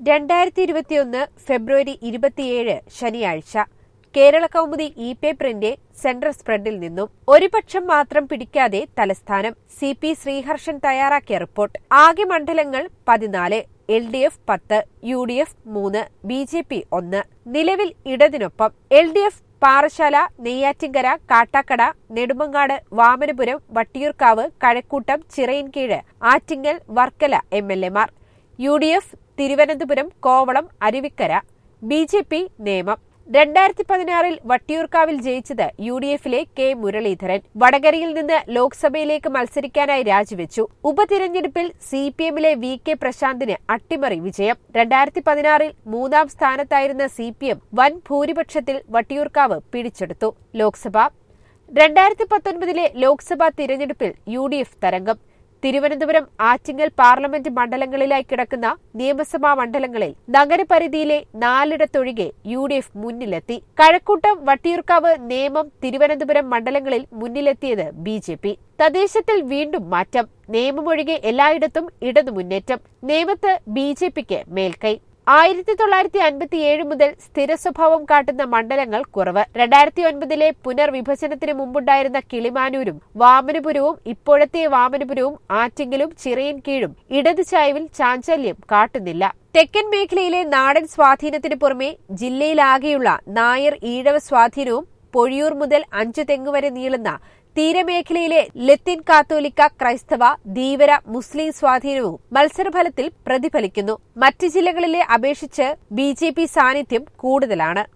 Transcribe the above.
രണ്ടായിരത്തി ഇരുപത്തിയൊന്ന് ഫെബ്രുവരി ഇരുപത്തിയേഴ് ശനിയാഴ്ച കേരള കൗമുദി ഇ പേപ്പറിന്റെ സെൻട്രൽ സ്പ്രെഡിൽ നിന്നും ഒരു പക്ഷം മാത്രം പിടിക്കാതെ തലസ്ഥാനം സി പി ശ്രീഹർഷൻ തയ്യാറാക്കിയ റിപ്പോർട്ട് ആകെ മണ്ഡലങ്ങൾ പതിനാല് എൽ ഡി എഫ് പത്ത് യു ഡി എഫ് മൂന്ന് ബി ജെ പി ഒന്ന് നിലവിൽ ഇടതിനൊപ്പം L D F Parassala Neyyattinkara Kattakada Nedumangad Vamanapuram Vattiyoorkavu Kazhakoottam Chirayinkeezh Attingal Varkala M L എമാർ U D F Thiruvananthapuram Kovalam Aruvikkara B J P Nemom രണ്ടായിരത്തി പതിനാറിൽ വട്ടിയൂർക്കാവിൽ ജയിച്ചത് യു ഡി എഫിലെ കെ മുരളീധരൻ വടകരയിൽ നിന്ന് ലോക്സഭയിലേക്ക് മത്സരിക്കാനായി രാജിവെച്ചു ഉപതിരഞ്ഞെടുപ്പിൽ സി പി എമ്മിലെ വി കെ പ്രശാന്തിന് അട്ടിമറി വിജയം രണ്ടായിരത്തി പതിനാറിൽ മൂന്നാം സ്ഥാനത്തായിരുന്ന സി പി എം വൻ ഭൂരിപക്ഷത്തിൽ വട്ടിയൂർക്കാവ് പിടിച്ചെടുത്തു ലോക്സഭ രണ്ടായിരത്തി പത്തൊൻപതിലെ ലോക്സഭാ തിരഞ്ഞെടുപ്പിൽ യു ഡി എഫ് തരംഗം തിരുവനന്തപുരം ആറ്റിങ്ങൽ പാർലമെന്റ് മണ്ഡലങ്ങളിലായി കിടക്കുന്ന നിയമസഭാ മണ്ഡലങ്ങളിൽ നഗരപരിധിയിലെ നാലിടത്തൊഴികെ യു ഡി എഫ് മുന്നിലെത്തി കഴക്കൂട്ടം വട്ടിയൂർക്കാവ് നേമം തിരുവനന്തപുരം മണ്ഡലങ്ങളിൽ മുന്നിലെത്തിയത് ബി ജെ പി തദ്ദേശത്തിൽ വീണ്ടും മാറ്റം നേമമൊഴികെ എല്ലായിടത്തും ഇടതു മുന്നേറ്റം നേമത്ത് ബി ജെ പിക്ക് മേൽക്കൈ ആയിരത്തി തൊള്ളായിരത്തി അൻപത്തിയേഴ് മുതൽ സ്ഥിര സ്വഭാവം കാട്ടുന്ന മണ്ഡലങ്ങൾ കുറവ് രണ്ടായിരത്തി ഒൻപതിലെ പുനർവിഭജനത്തിന് മുമ്പുണ്ടായിരുന്ന കിളിമാനൂരും വാമനപുരവും ഇപ്പോഴത്തെ വാമനപുരവും ആറ്റിങ്ങലും ചിറയൻ കീഴും ഇടത് ചായ്വിൽ ചാഞ്ചല്യം കാട്ടുന്നില്ല തെക്കൻ മേഖലയിലെ നാടൻ സ്വാധീനത്തിന് പുറമെ ജില്ലയിലാകെയുള്ള നായർ ഈഴവ സ്വാധീനവും പൊഴിയൂർ മുതൽ അഞ്ചു തെങ്ങ് വരെ നീളുന്ന തീരമേഖലയിലെ ലത്തിൻ കാത്തോലിക്ക ക്രൈസ്തവ ധീവര മുസ്ലിം സ്വാധീനവും മത്സരഫലത്തിൽ പ്രതിഫലിക്കുന്നു മറ്റ് ജില്ലകളിലെ അപേക്ഷിച്ച് ബി സാന്നിധ്യം കൂടുതലാണ്